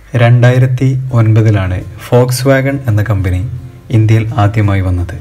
രണ്ടായിരത്തി ഒൻപതിലാണ് Volkswagen എന്ന കമ്പനി ഇന്ത്യയിൽ ആദ്യമായി വന്നത്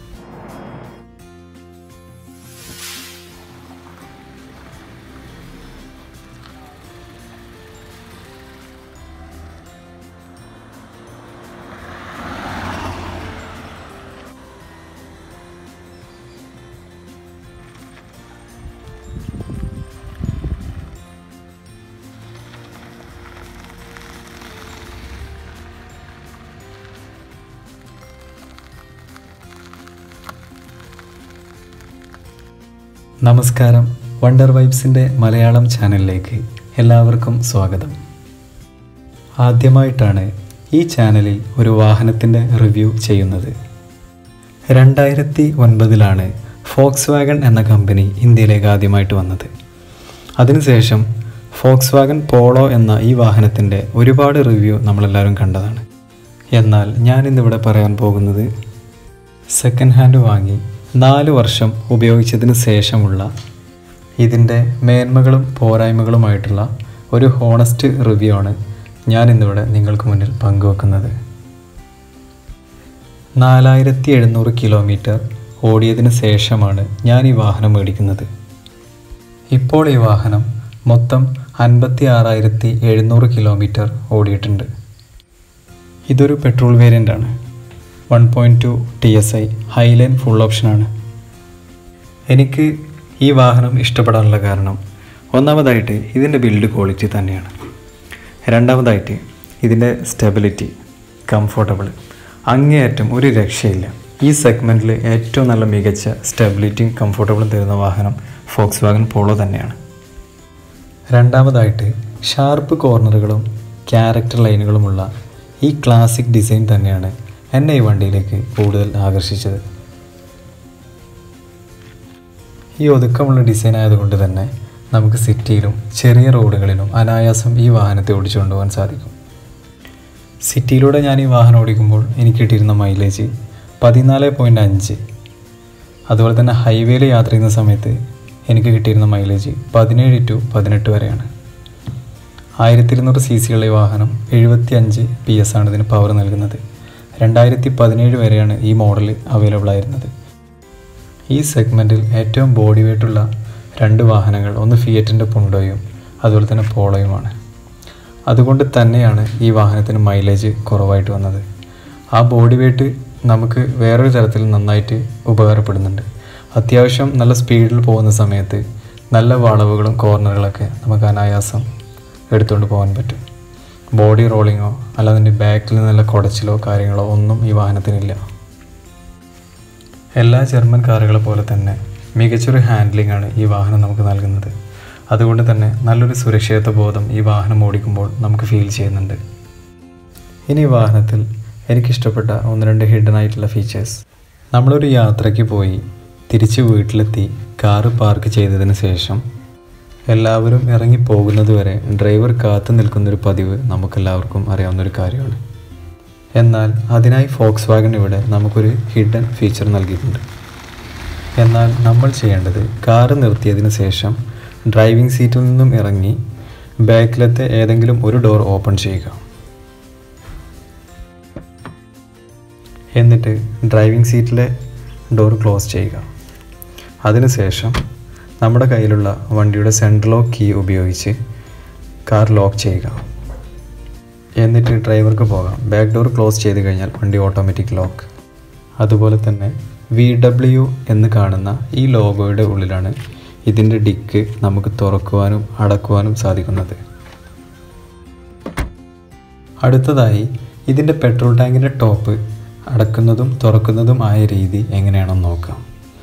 നമസ്കാരം വണ്ടർ വൈബ്സിൻ്റെ മലയാളം ചാനലിലേക്ക് എല്ലാവർക്കും സ്വാഗതം ആദ്യമായിട്ടാണ് ഈ ചാനലിൽ ഒരു വാഹനത്തിൻ്റെ റിവ്യൂ ചെയ്യുന്നത് രണ്ടായിരത്തി ഒൻപതിലാണ് ഫോക്സ് വാഗൺ എന്ന കമ്പനി ഇന്ത്യയിലേക്ക് ആദ്യമായിട്ട് വന്നത് അതിനുശേഷം ഫോക്സ് വാഗൺ പോളോ എന്ന ഈ വാഹനത്തിൻ്റെ ഒരുപാട് റിവ്യൂ നമ്മളെല്ലാവരും കണ്ടതാണ് എന്നാൽ ഞാനിന്നിവിടെ പറയാൻ പോകുന്നത് സെക്കൻഡ് ഹാൻഡ് വാങ്ങി നാല് വർഷം ഉപയോഗിച്ചതിന് ശേഷമുള്ള ഇതിൻ്റെ മേന്മകളും പോരായ്മകളുമായിട്ടുള്ള ഒരു ഹോണസ്റ്റ് റിവ്യൂ ആണ് ഞാൻ ഇന്നിവിടെ നിങ്ങൾക്ക് മുന്നിൽ പങ്കുവെക്കുന്നത് നാലായിരത്തി എഴുന്നൂറ് കിലോമീറ്റർ ഓടിയതിന് ശേഷമാണ് ഞാൻ ഈ വാഹനം മേടിക്കുന്നത് ഇപ്പോൾ ഈ വാഹനം മൊത്തം അൻപത്തി ആറായിരത്തി എഴുന്നൂറ് കിലോമീറ്റർ ഓടിയിട്ടുണ്ട് ഇതൊരു പെട്രോൾ വേരിയൻ്റ് ആണ് one point two T S I highline full ഓപ്ഷനാണ് എനിക്ക് ഈ വാഹനം ഇഷ്ടപ്പെടാനുള്ള കാരണം ഒന്നാമതായിട്ട് ഇതിൻ്റെ ബിൽഡ് ക്വാളിറ്റി തന്നെയാണ് രണ്ടാമതായിട്ട് ഇതിൻ്റെ സ്റ്റെബിലിറ്റി കംഫോർട്ടബിൾ അങ്ങേയറ്റം ഒരു രക്ഷയില്ല ഈ സെഗ്മെൻറ്റിൽ ഏറ്റവും നല്ല മികച്ച സ്റ്റെബിലിറ്റിയും കംഫോർട്ടബിളും തരുന്ന വാഹനം ഫോക്സ് വാഗൻ പോളോ തന്നെയാണ് രണ്ടാമതായിട്ട് ഷാർപ്പ് കോർണറുകളും ക്യാരക്ടർ ലൈനുകളുമുള്ള ഈ ക്ലാസിക് ഡിസൈൻ തന്നെയാണ് എന്നെ ഈ വണ്ടിയിലേക്ക് കൂടുതൽ ആകർഷിച്ചത് ഈ ഒതുക്കമുള്ള ഡിസൈൻ ആയതുകൊണ്ട് തന്നെ നമുക്ക് സിറ്റിയിലും ചെറിയ റോഡുകളിലും അനായാസം ഈ വാഹനത്തെ ഓടിച്ചു കൊണ്ടുപോകാൻ സാധിക്കും സിറ്റിയിലൂടെ ഞാൻ ഈ വാഹനം ഓടിക്കുമ്പോൾ എനിക്ക് കിട്ടിയിരുന്ന മൈലേജ് പതിനാല് പോയിൻ്റ് അഞ്ച് അതുപോലെ തന്നെ ഹൈവേയിൽ യാത്ര ചെയ്യുന്ന സമയത്ത് എനിക്ക് കിട്ടിയിരുന്ന മൈലേജ് പതിനേഴ് ടു പതിനെട്ട് വരെയാണ് ആയിരത്തി ഇരുന്നൂറ് സി സിയുള്ള ഈ വാഹനം എഴുപത്തി അഞ്ച് പി എസ് ആണ് ഇതിന് പവർ നൽകുന്നത് രണ്ടായിരത്തി പതിനേഴ് വരെയാണ് ഈ മോഡൽ അവൈലബിൾ ആയിരുന്നത് ഈ സെഗ്മെൻറ്റിൽ ഏറ്റവും ബോഡി വെയ്റ്റുള്ള രണ്ട് വാഹനങ്ങൾ ഒന്ന് ഫിയറ്റിൻ്റെ പുണ്ടോയും അതുപോലെ തന്നെ പോളോയുമാണ് അതുകൊണ്ട് തന്നെയാണ് ഈ വാഹനത്തിന് മൈലേജ് കുറവായിട്ട് വന്നത് ആ ബോഡി വെയ്റ്റ് നമുക്ക് വേറൊരു തരത്തിൽ നന്നായിട്ട് ഉപകാരപ്പെടുന്നുണ്ട് അത്യാവശ്യം നല്ല സ്പീഡിൽ പോകുന്ന സമയത്ത് നല്ല വളവുകളും കോർണറുകളൊക്കെ നമുക്ക് അനായാസം എടുത്തുകൊണ്ട് പോകാൻ പറ്റും ബോഡി റോളിങ്ങോ അല്ലാതെ ബാക്കിൽ നല്ല കുടച്ചിലോ കാര്യങ്ങളോ ഒന്നും ഈ വാഹനത്തിനില്ല എല്ലാ ജർമ്മൻ കാറുകളെ പോലെ തന്നെ മികച്ചൊരു ഹാൻഡ്ലിംഗ് ആണ് ഈ വാഹനം നമുക്ക് നൽകുന്നത് അതുകൊണ്ട് തന്നെ നല്ലൊരു സുരക്ഷിതത്വ ബോധം ഈ വാഹനം ഓടിക്കുമ്പോൾ നമുക്ക് ഫീൽ ചെയ്യുന്നുണ്ട് ഇനി ഈ വാഹനത്തിൽ എനിക്കിഷ്ടപ്പെട്ട ഒന്ന് രണ്ട് ഹിഡൻ ആയിട്ടുള്ള ഫീച്ചേഴ്സ് നമ്മളൊരു യാത്രയ്ക്ക് പോയി തിരിച്ച് വീട്ടിലെത്തി കാറ് പാർക്ക് ചെയ്തതിന് ശേഷം എല്ലാവരും ഇറങ്ങി പോകുന്നത് വരെ ഡ്രൈവർ കാത്തു നിൽക്കുന്നൊരു പതിവ് നമുക്കെല്ലാവർക്കും അറിയാവുന്നൊരു കാര്യമാണ് എന്നാൽ അതിനായി ഫോക്സ് വാഗൺ ഇവിടെ നമുക്കൊരു ഹിഡൻ ഫീച്ചർ നൽകിയിട്ടുണ്ട് എന്നാൽ നമ്മൾ ചെയ്യേണ്ടത് കാറ് നിർത്തിയതിന് ശേഷം ഡ്രൈവിംഗ് സീറ്റിൽ നിന്നും ഇറങ്ങി ബാക്കിലത്തെ ഏതെങ്കിലും ഒരു ഡോർ ഓപ്പൺ ചെയ്യുക എന്നിട്ട് ഡ്രൈവിംഗ് സീറ്റിലെ ഡോർ ക്ലോസ് ചെയ്യുക അതിനുശേഷം നമ്മുടെ കയ്യിലുള്ള വണ്ടിയുടെ സെൻട്രൽ ലോക്ക് കീ ഉപയോഗിച്ച് കാർ ലോക്ക് ചെയ്യുക എന്നിട്ട് ഡ്രൈവർക്ക് പോകാം ബാക്ക് ഡോർ ക്ലോസ് ചെയ്ത് കഴിഞ്ഞാൽ വണ്ടി ഓട്ടോമാറ്റിക് ലോക്ക് അതുപോലെ തന്നെ വി ഡബ്ല്യു എന്ന് കാണുന്ന ഈ ലോഗോയുടെ ഉള്ളിലാണ് ഇതിൻ്റെ ഡിക്ക് നമുക്ക് തുറക്കുവാനും അടക്കുവാനും സാധിക്കുന്നത് അടുത്തതായി ഇതിൻ്റെ പെട്രോൾ ടാങ്കിൻ്റെ ടോപ്പ് അടക്കുന്നതും തുറക്കുന്നതും ആയ രീതി എങ്ങനെയാണെന്ന് നോക്കാം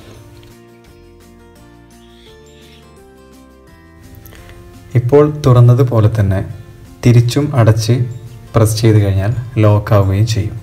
ഇപ്പോൾ തുറന്നതുപോലെ തന്നെ തിരിച്ചും അടച്ച് പ്രസ് ചെയ്ത് കഴിഞ്ഞാൽ ലോക്ക് ആവുകയും ചെയ്യും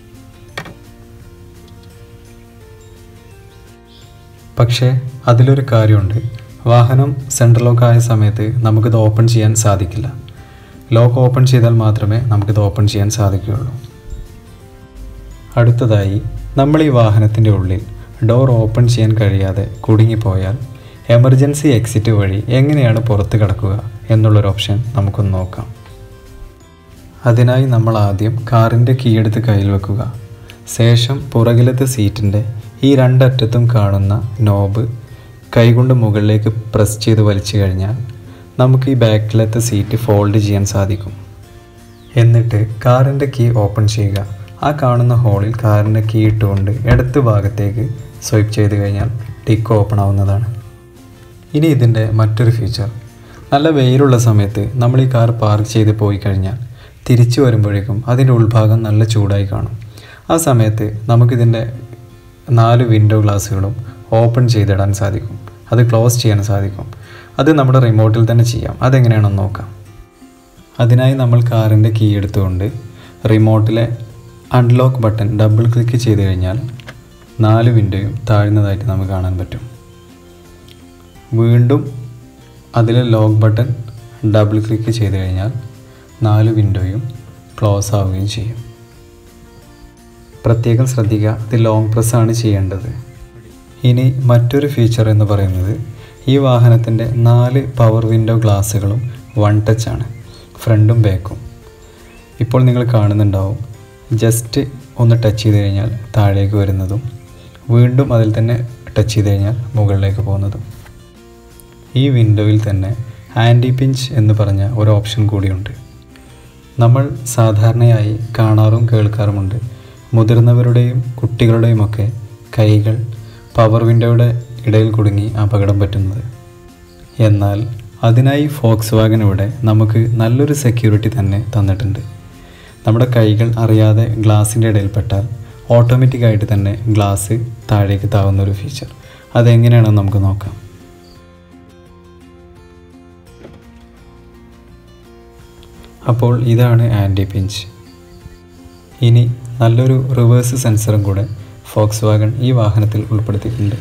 പക്ഷേ അതിലൊരു കാര്യമുണ്ട് വാഹനം സെൻട്രൽ ലോക്ക് ആയ സമയത്ത് നമുക്കിത് ഓപ്പൺ ചെയ്യാൻ സാധിക്കില്ല ലോക്ക് ഓപ്പൺ ചെയ്താൽ മാത്രമേ നമുക്കിത് ഓപ്പൺ ചെയ്യാൻ സാധിക്കുകയുള്ളൂ അടുത്തതായി നമ്മൾ ഈ വാഹനത്തിൻ്റെ ഉള്ളിൽ ഡോർ ഓപ്പൺ ചെയ്യാൻ കഴിയാതെ കുടുങ്ങിപ്പോയാൽ എമർജൻസി എക്സിറ്റ് വഴി എങ്ങനെയാണ് പുറത്ത് കിടക്കുക എന്നുള്ളൊരു ഓപ്ഷൻ നമുക്കൊന്ന് നോക്കാം അതിനായി നമ്മൾ ആദ്യം കാറിൻ്റെ കീ എടുത്ത് കയ്യിൽ വെക്കുക ശേഷം പുറകിലത്തെ സീറ്റിൻ്റെ ഈ രണ്ടറ്റത്തും കാണുന്ന നോബ് കൈകൊണ്ട് മുകളിലേക്ക് പ്രസ് ചെയ്ത് വലിച്ചു കഴിഞ്ഞാൽ നമുക്ക് ഈ ബാക്കിലത്തെ സീറ്റ് ഫോൾഡ് ചെയ്യാൻ സാധിക്കും എന്നിട്ട് കാറിൻ്റെ കീ ഓപ്പൺ ചെയ്യുക ആ കാണുന്ന ഹോളിൽ കാറിൻ്റെ കീ ഇട്ടുകൊണ്ട് ഇടത്ത് ഭാഗത്തേക്ക് സ്വൈപ്പ് ചെയ്ത് കഴിഞ്ഞാൽ ടിക്ക് ഓപ്പൺ ആവുന്നതാണ് ഇനി ഇതിൻ്റെ മറ്റൊരു ഫീച്ചർ നല്ല വെയിലുള്ള സമയത്ത് നമ്മൾ ഈ കാർ പാർക്ക് ചെയ്ത് പോയി കഴിഞ്ഞാൽ തിരിച്ചു വരുമ്പോഴേക്കും അതിൻ്റെ ഉൾഭാഗം നല്ല ചൂടായി കാണും ആ സമയത്ത് നമുക്കിതിൻ്റെ നാല് വിൻഡോ ഗ്ലാസ്സുകളും ഓപ്പൺ ചെയ്തിടാൻ സാധിക്കും അത് ക്ലോസ് ചെയ്യാൻ സാധിക്കും അത് നമ്മുടെ റിമോട്ടിൽ തന്നെ ചെയ്യാം അതെങ്ങനെയാണെന്ന് നോക്കാം അതിനായി നമ്മൾ കാറിൻ്റെ കീ എടുത്തുകൊണ്ട് റിമോട്ടിലെ അൺലോക്ക് ബട്ടൺ ഡബിൾ ക്ലിക്ക് ചെയ്ത് കഴിഞ്ഞാൽ നാല് വിൻഡോയും താഴ്ന്നതായിട്ട് നമുക്ക് കാണാൻ പറ്റും വീണ്ടും അതിലെ ലോക്ക് ബട്ടൺ ഡബിൾ ക്ലിക്ക് ചെയ്ത് കഴിഞ്ഞാൽ നാല് വിൻഡോയും ക്ലോസ് ആവുകയും ചെയ്യും പ്രത്യേകം ശ്രദ്ധിക്കുക ഇത് ലോങ് പ്രസ് ആണ് ചെയ്യേണ്ടത് ഇനി മറ്റൊരു ഫീച്ചർ എന്ന് പറയുന്നത് ഈ വാഹനത്തിൻ്റെ നാല് പവർ വിൻഡോ ഗ്ലാസ്സുകളും വൺ ടച്ച് ആണ് ഫ്രണ്ടും ബാക്കും ഇപ്പോൾ നിങ്ങൾ കാണുന്നുണ്ടാവും ജസ്റ്റ് ഒന്ന് ടച്ച് ചെയ്ത് കഴിഞ്ഞാൽ താഴേക്ക് വരുന്നതും വീണ്ടും അതിൽ തന്നെ ടച്ച് ചെയ്ത് കഴിഞ്ഞാൽ മുകളിലേക്ക് പോകുന്നതും ഈ വിൻഡോയിൽ തന്നെ ആൻറ്റി പിഞ്ച് എന്ന് പറഞ്ഞ ഒരു ഓപ്ഷൻ കൂടിയുണ്ട് നമ്മൾ സാധാരണയായി കാണാറും കേൾക്കാറുമുണ്ട് മുതിർന്നവരുടെയും കുട്ടികളുടെയുമൊക്കെ കൈകൾ പവർ വിൻഡോയുടെ ഇടയിൽ കുടുങ്ങി അപകടം പറ്റുന്നത് എന്നാൽ അതിനായി ഫോക്സ് വാഗൻ ഇവിടെ നമുക്ക് നല്ലൊരു സെക്യൂരിറ്റി തന്നെ തന്നിട്ടുണ്ട് നമ്മുടെ കൈകൾ അറിയാതെ ഗ്ലാസിൻ്റെ ഇടയിൽപ്പെട്ടാൽ ഓട്ടോമാറ്റിക്കായിട്ട് തന്നെ ഗ്ലാസ് താഴേക്ക് താവുന്ന ഒരു ഫീച്ചർ അതെങ്ങനെയാണെന്ന് നമുക്ക് നോക്കാം അപ്പോൾ ഇതാണ് ആൻറ്റി പിഞ്ച് ഇനി നല്ലൊരു റിവേഴ്സ് സെൻസറും കൂടെ ഫോക്സ് വാഗൺ ഈ വാഹനത്തിൽ ഉൾപ്പെടുത്തിയിട്ടുണ്ട്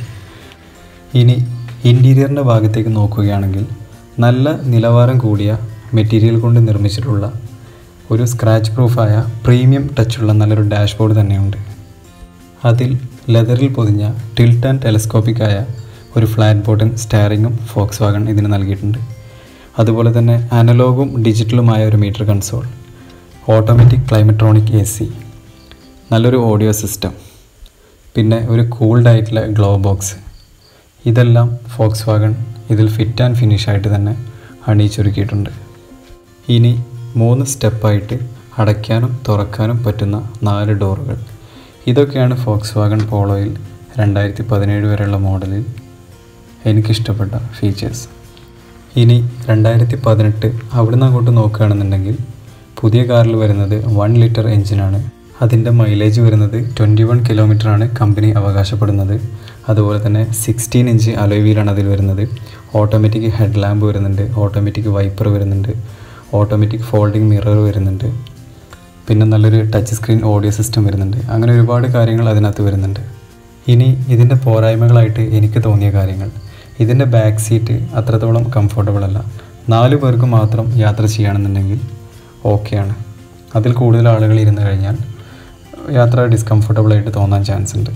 ഇനി ഇൻറ്റീരിയറിൻ്റെ ഭാഗത്തേക്ക് നോക്കുകയാണെങ്കിൽ നല്ല നിലവാരം കൂടിയ മെറ്റീരിയൽ കൊണ്ട് നിർമ്മിച്ചിട്ടുള്ള ഒരു സ്ക്രാച്ച് പ്രൂഫായ പ്രീമിയം ടച്ചുള്ള നല്ലൊരു ഡാഷ്ബോർഡ് തന്നെയുണ്ട് അതിൽ ലെതറിൽ പൊതിഞ്ഞ ടിൽട്ട് ആൻഡ് ടെലസ്കോപ്പിക് ആയ ഒരു ഫ്ലാറ്റ് ബോട്ടൺ സ്റ്റാറിങ്ങും ഫോക്സ് വാഗൺ ഇതിന് നൽകിയിട്ടുണ്ട് അതുപോലെ തന്നെ അനലോഗും ഡിജിറ്റലുമായ ഒരു meter console automatic climatronic A C നല്ലൊരു ഓഡിയോ സിസ്റ്റം പിന്നെ ഒരു കൂൾഡ് ആയിട്ടുള്ള ഗ്ലോ ബോക്സ് ഇതെല്ലാം ഫോക്സ് വാഗൺ ഇതിൽ ഫിറ്റ് ആൻഡ് ഫിനിഷ് ആയിട്ട് തന്നെ അണിയിച്ചൊരുക്കിയിട്ടുണ്ട് ഇനി മൂന്ന് സ്റ്റെപ്പായിട്ട് അടയ്ക്കാനും തുറക്കാനും പറ്റുന്ന നാല് ഡോറുകൾ ഇതൊക്കെയാണ് ഫോക്സ് വാഗൺ പോളോയിൽ രണ്ടായിരത്തി പതിനേഴ് വരെയുള്ള മോഡലിൽ എനിക്കിഷ്ടപ്പെട്ട ഫീച്ചേഴ്സ് ഇനി രണ്ടായിരത്തി പതിനെട്ട് അവിടുന്ന് അങ്ങോട്ട് നോക്കുകയാണെന്നുണ്ടെങ്കിൽ പുതിയ കാറിൽ വരുന്നത് വൺ ലിറ്റർ എഞ്ചിനാണ് അതിൻ്റെ മൈലേജ് വരുന്നത് ട്വൻറ്റി വൺ ആണ് കമ്പനി അവകാശപ്പെടുന്നത് അതുപോലെ തന്നെ സിക്സ്റ്റീൻ ഇഞ്ച് അലോയ് വീലാണ് അതിൽ വരുന്നത് ഓട്ടോമാറ്റിക് ഹെഡ് ലാമ്പ് വരുന്നുണ്ട് ഓട്ടോമാറ്റിക് വൈപ്പർ വരുന്നുണ്ട് ഓട്ടോമാറ്റിക് ഫോൾഡിംഗ് മിറർ വരുന്നുണ്ട് പിന്നെ നല്ലൊരു ടച്ച് സ്ക്രീൻ ഓഡിയോ സിസ്റ്റം വരുന്നുണ്ട് അങ്ങനെ ഒരുപാട് കാര്യങ്ങൾ അതിനകത്ത് വരുന്നുണ്ട് ഇനി ഇതിൻ്റെ പോരായ്മകളായിട്ട് എനിക്ക് തോന്നിയ കാര്യങ്ങൾ ഇതിൻ്റെ ബാക്ക് സീറ്റ് അത്രത്തോളം കംഫർട്ടബിൾ അല്ല നാല് പേർക്ക് മാത്രം യാത്ര ചെയ്യുകയാണെന്നുണ്ടെങ്കിൽ ഓക്കെയാണ് അതിൽ കൂടുതൽ ആളുകൾ ഇരുന്ന് കഴിഞ്ഞാൽ യാത്ര ഡിസ്കംഫർട്ടബിൾ ആയിട്ട് തോന്നാൻ ചാൻസ് ഉണ്ട്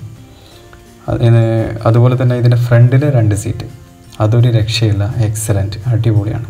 അതിന് അതുപോലെ തന്നെ ഇതിൻ്റെ ഫ്രണ്ടിലെ രണ്ട് സീറ്റ് അതൊരു രക്ഷയില്ല എക്സലൻറ്റ് അടിപൊളിയാണ്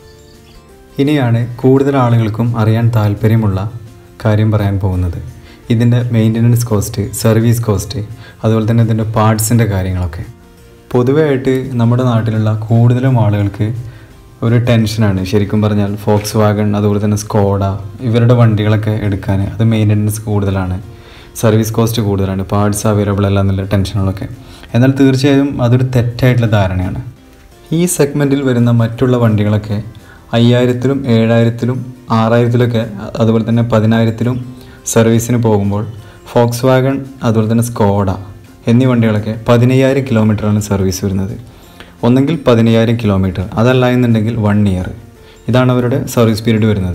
ഇനിയാണ് കൂടുതൽ ആളുകൾക്കും അറിയാൻ താല്പര്യമുള്ള കാര്യം പറയാൻ പോകുന്നത് ഇതിൻ്റെ മെയിൻ്റനൻസ് കോസ്റ്റ് സർവീസ് കോസ്റ്റ് അതുപോലെ തന്നെ ഇതിൻ്റെ പാർട്സിൻ്റെ കാര്യങ്ങളൊക്കെ പൊതുവേ ആയിട്ട് നമ്മുടെ നാട്ടിലുള്ള കൂടുതലും ആളുകൾക്ക് ഒരു ടെൻഷനാണ് ശരിക്കും പറഞ്ഞാൽ ഫോക്സ് വാഗൺ അതുപോലെ തന്നെ സ്കോഡ ഇവരുടെ വണ്ടികളൊക്കെ എടുക്കാൻ അത് മെയിൻ്റനൻസ് കൂടുതലാണ് സർവീസ് കോസ്റ്റ് കൂടുതലാണ് പാർട്സ് അവൈലബിൾ അല്ല എന്നുള്ള ടെൻഷനുകളൊക്കെ എന്നാൽ തീർച്ചയായും അതൊരു തെറ്റായിട്ടുള്ള ധാരണയാണ് ഈ സെഗ്മെൻറ്റിൽ വരുന്ന മറ്റുള്ള വണ്ടികളൊക്കെ അയ്യായിരത്തിലും ഏഴായിരത്തിലും ആറായിരത്തിലൊക്കെ അതുപോലെ തന്നെ പതിനായിരത്തിലും സർവീസിന് പോകുമ്പോൾ ഫോക്സ് വാഗൺ അതുപോലെ തന്നെ സ്കോഡ എന്നീ വണ്ടികളൊക്കെ പതിനയ്യായിരം കിലോമീറ്ററാണ് സർവീസ് വരുന്നത് ഒന്നെങ്കിൽ പതിനയ്യായിരം കിലോമീറ്റർ അതല്ല എന്നുണ്ടെങ്കിൽ വൺ ഇയർ ഇതാണ് അവരുടെ സർവീസ് പീരീഡ് വരുന്നത്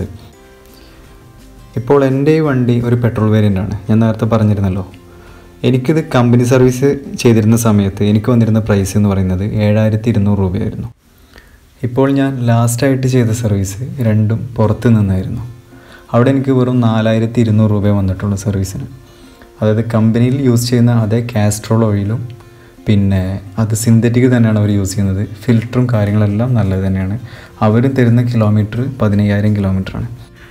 ഇപ്പോൾ എൻ്റെ ഈ വണ്ടി ഒരു പെട്രോൾ വേരിയൻ്റ് ആണ് ഞാൻ നേരത്തെ പറഞ്ഞിരുന്നല്ലോ എനിക്കിത് കമ്പനി സർവീസ് ചെയ്തിരുന്ന സമയത്ത് എനിക്ക് വന്നിരുന്ന പ്രൈസ് എന്ന് പറയുന്നത് ഏഴായിരത്തി ഇരുന്നൂറ് രൂപയായിരുന്നു ഇപ്പോൾ ഞാൻ ലാസ്റ്റായിട്ട് ചെയ്ത സർവീസ് രണ്ടും പുറത്ത് നിന്നായിരുന്നു അവിടെ എനിക്ക് വെറും നാലായിരത്തി ഇരുന്നൂറ് രൂപ വന്നിട്ടുള്ളൂ സർവീസിന് അതായത് കമ്പനിയിൽ യൂസ് ചെയ്യുന്ന അതേ കാസ്ട്രോൾ ഓയിലും പിന്നെ അത് സിന്തറ്റിക് തന്നെയാണ് അവർ യൂസ് ചെയ്യുന്നത് ഫിൽറ്ററും കാര്യങ്ങളെല്ലാം നല്ലത് തന്നെയാണ് അവർ തരുന്ന കിലോമീറ്റർ പതിനയ്യായിരം കിലോമീറ്ററാണ്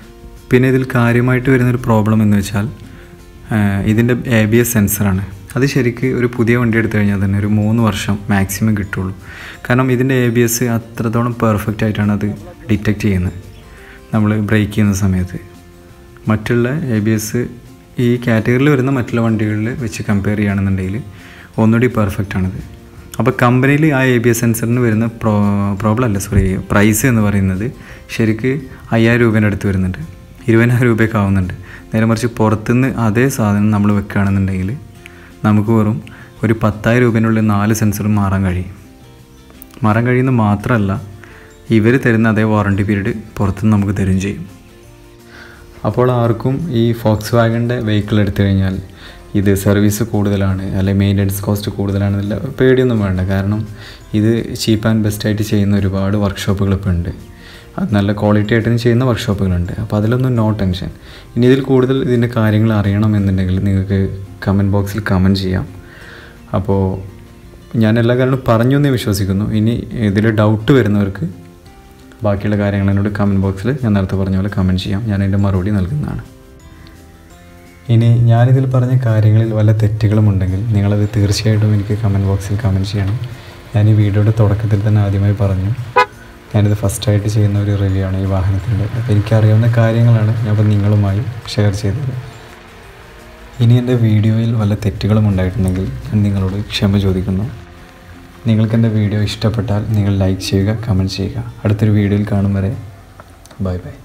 പിന്നെ ഇതിൽ കാര്യമായിട്ട് വരുന്നൊരു പ്രോബ്ലം എന്ന് വെച്ചാൽ ഇതിൻ്റെ എ ബി എസ് സെൻസറാണ് അത് ശരിക്ക് ഒരു പുതിയ വണ്ടി എടുത്തു കഴിഞ്ഞാൽ തന്നെ ഒരു മൂന്ന് വർഷം മാക്സിമം കിട്ടുള്ളൂ കാരണം ഇതിൻ്റെ എ ബി എസ് അത്രത്തോളം പെർഫെക്റ്റ് ആയിട്ടാണ് അത് ഡിറ്റക്റ്റ് ചെയ്യുന്നത് നമ്മൾ ബ്രേക്ക് ചെയ്യുന്ന സമയത്ത് മറ്റുള്ള എ ബി എസ് ഈ കാറ്റഗറിയിൽ വരുന്ന മറ്റുള്ള വണ്ടികളിൽ വെച്ച് കമ്പയർ ചെയ്യുകയാണെന്നുണ്ടെങ്കിൽ ഒന്നുകൂടി പെർഫെക്റ്റ് ആണിത് അപ്പോൾ കമ്പനിയിൽ ആ എ ബി എസ് സെൻസറിന് വരുന്ന പ്രോ പ്രോബ്ലം അല്ല സോറി പ്രൈസ് എന്ന് പറയുന്നത് ശരിക്ക് അയ്യായിരം രൂപേൻ്റെ അടുത്ത് വരുന്നുണ്ട് ഇരുപതിനായിരം രൂപയൊക്കെ ആവുന്നുണ്ട് നേരെ മറിച്ച് പുറത്തുനിന്ന് അതേ സാധനം നമ്മൾ വെക്കുകയാണെന്നുണ്ടെങ്കിൽ നമുക്ക് വെറും ഒരു പത്തായിരം രൂപേനുള്ളിൽ നാല് സെൻസറും മാറാൻ കഴിയും മാറാൻ കഴിയുന്നത് മാത്രമല്ല ഇവർ തരുന്ന അതേ വാറണ്ടി പീരീഡ് പുറത്തുനിന്ന് നമുക്ക് തരും ചെയ്യും അപ്പോൾ ആർക്കും ഈ ഫോക്സ് വാഗൻ്റെ വെഹിക്കിൾ എടുത്തു കഴിഞ്ഞാൽ ഇത് സർവീസ് കൂടുതലാണ് അല്ലെങ്കിൽ മെയിൻ്റനൻസ് കോസ്റ്റ് കൂടുതലാണെന്നില്ല പേടിയൊന്നും വേണ്ട കാരണം ഇത് ചീപ്പ് ആൻഡ് ബെസ്റ്റ് ആയിട്ട് ചെയ്യുന്ന ഒരുപാട് വർക്ക്ഷോപ്പുകൾ ഇപ്പോൾ ഉണ്ട് അത് നല്ല ക്വാളിറ്റി ആയിട്ടും ചെയ്യുന്ന വർക്ക്ഷോപ്പുകളുണ്ട് അപ്പോൾ അതിലൊന്നും നോ ടെൻഷൻ ഇനി ഇതിൽ കൂടുതൽ ഇതിൻ്റെ കാര്യങ്ങൾ അറിയണമെന്നുണ്ടെങ്കിൽ നിങ്ങൾക്ക് കമൻറ്റ് ബോക്സിൽ കമൻറ്റ് ചെയ്യാം അപ്പോൾ ഞാൻ എല്ലാ കാര്യങ്ങളും പറഞ്ഞു എന്നേ വിശ്വസിക്കുന്നു ഇനി ഇതിൽ ഡൗട്ട് വരുന്നവർക്ക് ബാക്കിയുള്ള കാര്യങ്ങൾ എന്നോട് കമൻറ്റ് ബോക്സിൽ ഞാൻ നേരത്തെ പറഞ്ഞ പോലെ കമൻറ്റ് ചെയ്യാം ഞാൻ അതിൻ്റെ മറുപടി നൽകുന്നതാണ് ഇനി ഞാനിതിൽ പറഞ്ഞ കാര്യങ്ങളിൽ വല്ല തെറ്റുകളും ഉണ്ടെങ്കിൽ നിങ്ങളത് തീർച്ചയായിട്ടും എനിക്ക് കമൻറ്റ് ബോക്സിൽ കമൻറ്റ് ചെയ്യണം ഞാൻ ഈ വീഡിയോയുടെ തുടക്കത്തിൽ തന്നെ ആദ്യമായി പറഞ്ഞു ഞാനിത് ഫസ്റ്റായിട്ട് ചെയ്യുന്ന ഒരു റിവ്യൂ ആണ് ഈ വാഹനത്തിൻ്റെ അപ്പോൾ എനിക്കറിയാവുന്ന കാര്യങ്ങളാണ് ഞാൻ ഇപ്പോൾ നിങ്ങളുമായി ഷെയർ ചെയ്തത് ഇനി എൻ്റെ വീഡിയോയിൽ വല്ല തെറ്റുകളും ഉണ്ടായിട്ടുണ്ടെങ്കിൽ ഞാൻ നിങ്ങളോട് ക്ഷമ ചോദിക്കുന്നു നിങ്ങൾക്ക് എൻ്റെ വീഡിയോ ഇഷ്ടപ്പെട്ടാൽ നിങ്ങൾ ലൈക്ക് ചെയ്യുക കമൻറ്റ് ചെയ്യുക അടുത്തൊരു വീഡിയോയിൽ കാണും വരെ ബൈ ബൈ